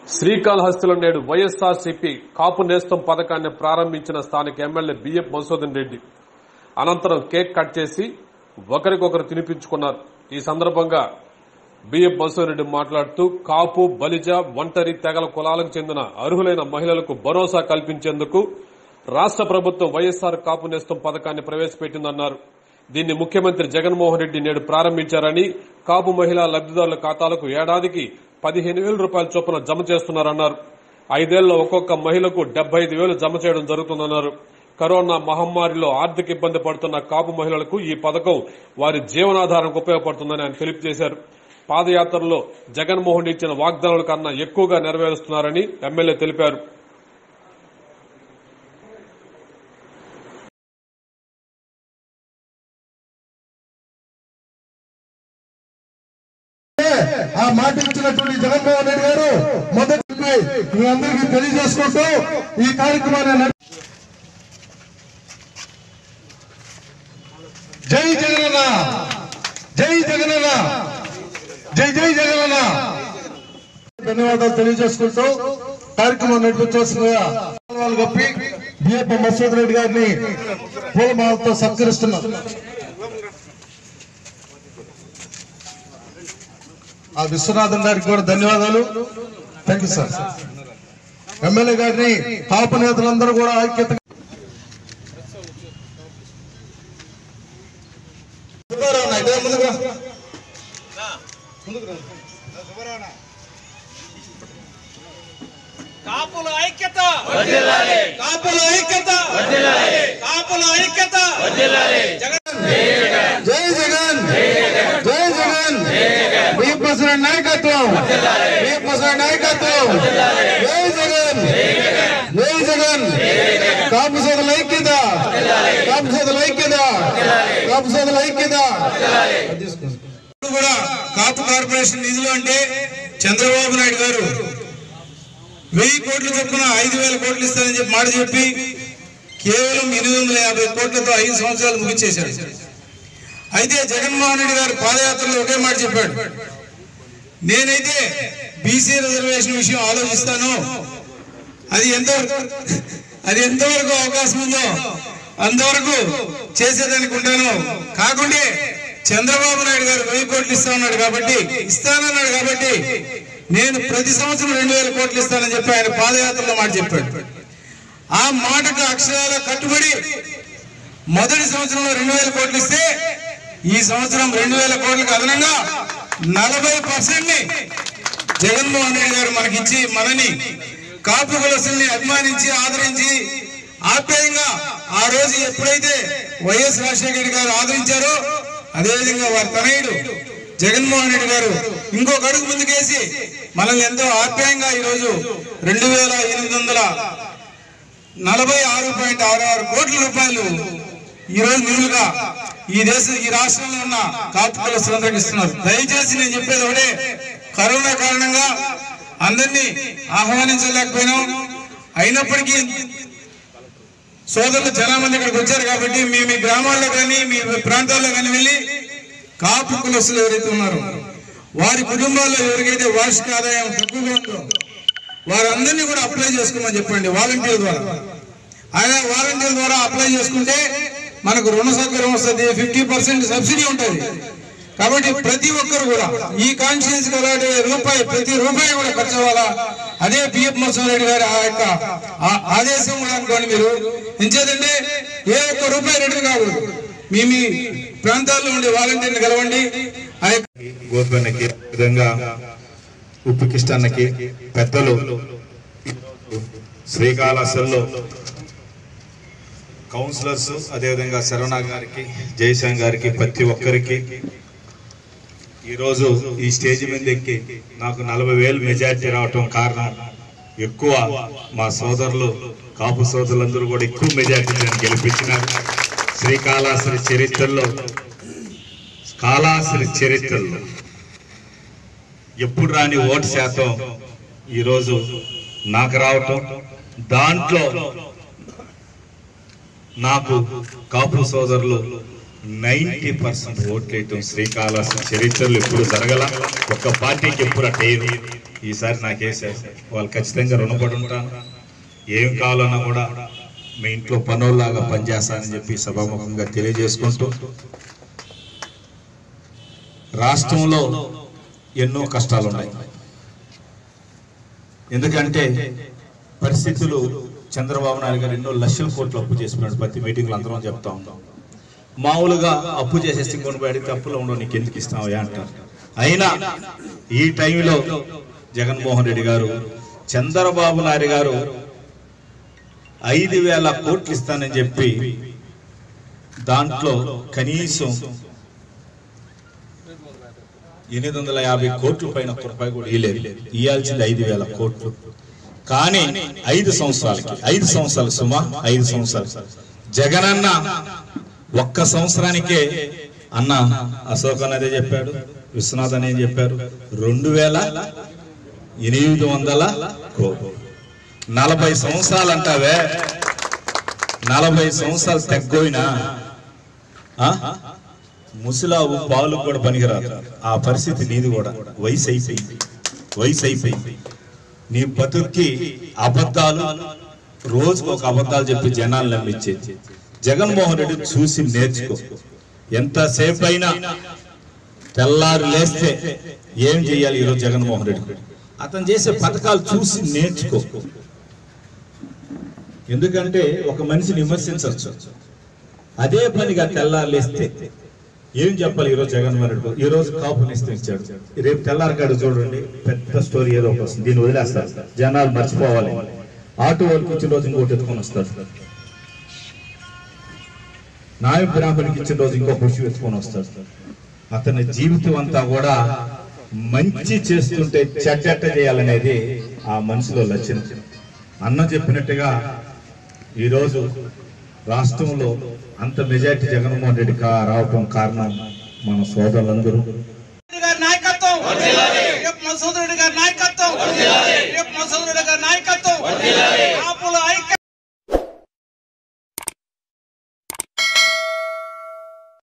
శ్రీకాళహస్తిలో నేడు వైఎస్ఆర్సీపీ కాపు నేస్తం పథకాన్ని ప్రారంభించిన స్థానిక ఎమ్మెల్యే బిఎఫ్ మధుసూదన్ రెడ్డి అనంతరం కేక్ కట్ చేసి ఒకరికొకరు తినిపించుకున్నారు ఈ సందర్భంగా బిఎఫ్ మధుసూదన్ రెడ్డి మాట్లాడుతూ కాపు బలిజ ఒంటరి తెగల కులాలకు చెందిన అర్హులైన మహిళలకు భరోసా కల్పించేందుకు రాష్ట ప్రభుత్వం వైఎస్ఆర్ కాపు నేస్తం పథకాన్ని ప్రవేశపెట్టిందన్నారు దీన్ని ముఖ్యమంత్రి జగన్మోహన్ రెడ్డి నేడు ప్రారంభించారని కాపు మహిళా లబ్దిదారుల ఖాతాలకు ఏడాదికి పదిహేను వేల రూపాయల చొప్పున జమ చేస్తున్నారన్నారు ఐదేళ్లలో ఒక్కొక్క మహిళకు డెబ్బై ఐదు వేలు జమ చేయడం జరుగుతుందన్నారు కరోనా మహమ్మారిలో ఆర్థిక ఇబ్బంది పడుతున్న కాపు మహిళలకు ఈ పథకం వారి జీవనాధారానికి ఉపయోగపడుతుందని ఆయన తెలియజేశారు పాదయాత్రలో జగన్మోహన్ ఇచ్చిన వాగ్దానాల కన్నా ఎక్కువగా నెరవేరుస్తున్నారని ఎమ్మెల్యే తెలిపారు ఆ మాట ఇచ్చినటువంటి జగన్మోహన్ రెడ్డి గారు మొదటి మీ అందరికీ తెలియజేసుకుంటూ ఈ కార్యక్రమాన్ని నడి- జై జగనన్న జై జగనన్న జై జై జగనన్న ధన్యవాదాలు తెలియజేసుకుంటూ కార్యక్రమం నడిపించవలసిందిగా వాళ్ళు కప్పి బిఎఫ్ మసూద్ రెడ్డి గారిని పూలమాలతో సత్కరిస్తున్నారు ఆ విశ్వనాథన్ గారికి కూడా ధన్యవాదాలు థ్యాంక్ యూ సార్ ఎమ్మెల్యే గారిని కాపు నేతలందరూ కూడా ఐక్యత కాపుల ఐక్యత కాపుల ఐక్యత కాపుల ఐక్యత జై జగన్ జై జగన్ మీ ప్రెసిడెంట్ నాయకత్వం మీ ప్రెసిడెంట్ నాయకత్వం జై జగన్ జై జగన్ కాపు సోదరుల ఐక్యత కాపు సోదరుల ఐక్యత కాపు సోదరుల ఐక్యత ఇప్పుడు కూడా కాపు కార్పొరేషన్ నిధులు అంటే చంద్రబాబు నాయుడు గారు వెయ్యి కోట్ల చొప్పున ఐదు వేల కోట్లు ఇస్తానని చెప్పి మాట చెప్పి కేవలం ఎనిమిది వందల యాభై కోట్లతో ఐదు సంవత్సరాలు ముగిచ్చేశాడు అయితే జగన్మోహన్ రెడ్డి గారు పాదయాత్రలో ఒకే మాట చెప్పాడు నేనైతే బీసీ రిజర్వేషన్ విషయం ఆలోచిస్తాను అది ఎంతవరకు అది ఎంతవరకు అవకాశం ఉందో అంతవరకు చేసేదానికి ఉంటాను కాకుంటే చంద్రబాబు నాయుడు గారు వెయ్యి కోట్లు ఇస్తా ఉన్నాడు కాబట్టి ఇస్తానన్నాడు కాబట్టి నేను ప్రతి సంవత్సరం రెండు వేల కోట్లు ఇస్తానని చెప్పి ఆయన పాదయాత్రలో మాట చెప్పాడు ఆ మాటకు అక్షరాల కట్టుబడి మొదటి సంవత్సరంలో రెండు వేల కోట్లు ఇస్తే ఈ సంవత్సరం రెండు వేల కోట్లకు అదనంగా నలభై పర్సెంట్ ని జగన్మోహన్ రెడ్డి గారు మనకిచ్చి మనని కాపు కులసుల్ని అభిమానించి ఆదరించి ఆప్యాయంగా ఆ రోజు ఎప్పుడైతే వైఎస్ రాజశేఖర రెడ్డి గారు ఆదరించారో అదేవిధంగా వారి తనయుడు జగన్మోహన్ రెడ్డి గారు ఇంకొక అడుగు ముందుకేసి మనల్ని ఎంతో ఆప్యాయంగా ఈరోజు రెండు వేల ఎనిమిది వందల నలభై ఆరు పాయింట్ ఆరు ఆరు కోట్ల రూపాయలు ఈ రోజు నిధులుగా ఈ దేశ ఈ రాష్ట్రంలో ఉన్న కాపు కులస్తులందరికీ ఇస్తున్నారు దయచేసి నేను చెప్పేది ఒకటే కరోనా కారణంగా అందరినీ ఆహ్వానించలేకపోయినాం అయినప్పటికీ సోదరులు చాలా మంది ఇక్కడికి వచ్చారు కాబట్టి మీ మీ గ్రామాల్లో కానీ మీ ప్రాంతాల్లో కానీ వెళ్ళి కాపు కులస్తులు ఎవరైతే ఉన్నారో వారి కుటుంబాల్లో ఎవరికైతే వార్షిక ఆదాయం తక్కువగా ఉందో వారందరినీ కూడా అప్లై చేసుకోమని చెప్పండి వాలంటీర్ ద్వారా ఆయా వాలంటీర్ ద్వారా అప్లై చేసుకుంటే మనకు రుణ సౌకర్యం వస్తుంది ఫిఫ్టీ పర్సెంట్ సబ్సిడీ ఉంటుంది కాబట్టి ప్రతి ఒక్కరు కూడా ఈ కాన్స్టిట్యూన్సీ అలాంటి రూపాయి ప్రతి రూపాయి కూడా ఖర్చు అవ్వాలా అదే పిఎఫ్ మోహన్ రెడ్డి గారి ఆ యొక్క ఆ- ఆదేశం కూడా అనుకోండి మీరు ఎంచేదంటే ఏ ఒక్క రూపాయి రిటర్న్ కాకూడదు మీ మీ ప్రాంతాల్లో ఉండే వాలంటీర్ని కలవండి ఆ యొక్క గోపన్నకి విధంగా ఉప్పు కిష్టన్నకి పెద్దలు శ్రీకాళహస్తిలో కౌన్సిలర్స్ అదేవిధంగా శరవణ గారికి జయశాంగ్ గారికి ప్రతి ఒక్కరికి ఈరోజు ఈ స్టేజ్ మీద ఎక్కి నాకు నలభై వేలు మెజార్టీ రావటం కారణం ఎక్కువ మా సోదరులు కాపు సోదరులందరూ కూడా ఎక్కువ మెజార్టీ గెలిపించినారు శ్రీకాళహస్తి చరిత్రలో కాళాశ్రీ చరిత్రలో ఎప్పుడు రాని ఓటు శాతం ఈరోజు నాకు రావటం దాంట్లో నాకు కాపు సోదరులు నైన్టీ పర్సెంట్ ఓట్లేయటం శ్రీకాళహస్తి చరిత్రలో ఎప్పుడు జరగల ఒక్క పార్టీకి ఎప్పుడు అట్టేది ఈసారి నాకేసారు వాళ్ళు ఖచ్చితంగా రుణపడి ఉంటాను ఏం కావాలన్నా కూడా మీ ఇంట్లో పనుల్లాగా పనిచేస్తానని చెప్పి సభాముఖంగా తెలియజేసుకుంటూ రాష్ట్రంలో ఎన్నో కష్టాలు ఉన్నాయి ఎందుకంటే పరిస్థితులు చంద్రబాబు నాయుడు గారు ఎన్నో లక్షల కోట్లు అప్పు చేసినాడు ప్రతి మీటింగ్లో అందరం చెప్తా ఉంటాం మామూలుగా అప్పు చేసేసి ఇంకొని అడిగితే అప్పులో ఉండవు నీకు ఎందుకు ఇస్తావా అంటారు అయినా ఈ టైంలో జగన్మోహన్ రెడ్డి గారు చంద్రబాబు నాయుడు గారు ఐదు వేల కోట్లు ఇస్తానని చెప్పి దాంట్లో కనీసం ఎనిమిది వందల యాభై కోట్ల పైన ఒక్క రూపాయి కూడా ఇవ్వలేదు ఇవ్వాల్సింది ఐదు వేల కోట్లు కానీ ఐదు సంవత్సరాలకి ఐదు సంవత్సరాలు సుమా ఐదు సంవత్సరాలు జగనన్న ఒక్క సంవత్సరానికే అన్న అశోక్ అని అదే చెప్పాడు విశ్వనాథ్ అని ఏం చెప్పారు రెండు వేల ఎనిమిది వందల కోట్లు నలభై సంవత్సరాలు అంటావే నలభై సంవత్సరాలు తగ్గోయినా ఆ? ముసలావు పాలు కూడా పనికిరాదు ఆ పరిస్థితి నీది కూడా వయసు అయిపోయింది వయసు అయిపోయింది నీ బతుక్కి అబద్ధాలు రోజుకు ఒక అబద్ధాలు చెప్పి జనాలు నమ్మించేది జగన్మోహన్ రెడ్డి చూసి నేర్చుకో ఎంతసేపు అయినా తెల్లారు లేస్తే ఏం చెయ్యాలి ఈరోజు జగన్మోహన్ రెడ్డి అతను చేసే పథకాలు చూసి నేర్చుకో ఎందుకంటే ఒక మనిషిని విమర్శించవచ్చు అదే పనిగా తెల్లారు లేస్తే ఏం చెప్పాలి ఈరోజు జగన్మోహన్ రెడ్డి ఈ రోజు కాపు నిస్తే ఇచ్చాడు రేపు తెల్లారికాడు చూడండి పెద్ద స్టోరీ ఏదో ఒకటి వస్తుంది దీన్ని వదిలేస్తారు జనాలు మర్చిపోవాలి ఆటో వాళ్ళకి ఇచ్చిన రోజు ఇంకోటి ఎత్తుకొని వస్తాడు నాయ బ్రాహ్మణికి ఇచ్చిన రోజు ఇంకో పురుషు ఎత్తుకొని వస్తాడు అతని జీవితం అంతా కూడా మంచి చేస్తుంటే చెడ్డట్ట చేయాలనేది ఆ మనసులో లక్షణం అన్న చెప్పినట్టుగా ఈరోజు రాష్ట్రంలో అంత మెజార్టీ జగన్మోహన్ రెడ్డి కా- రావటం కారణం మన సోదరులందరూ రెడ్డి గారి నాయకత్వం రేపు మసూద్ రెడ్డి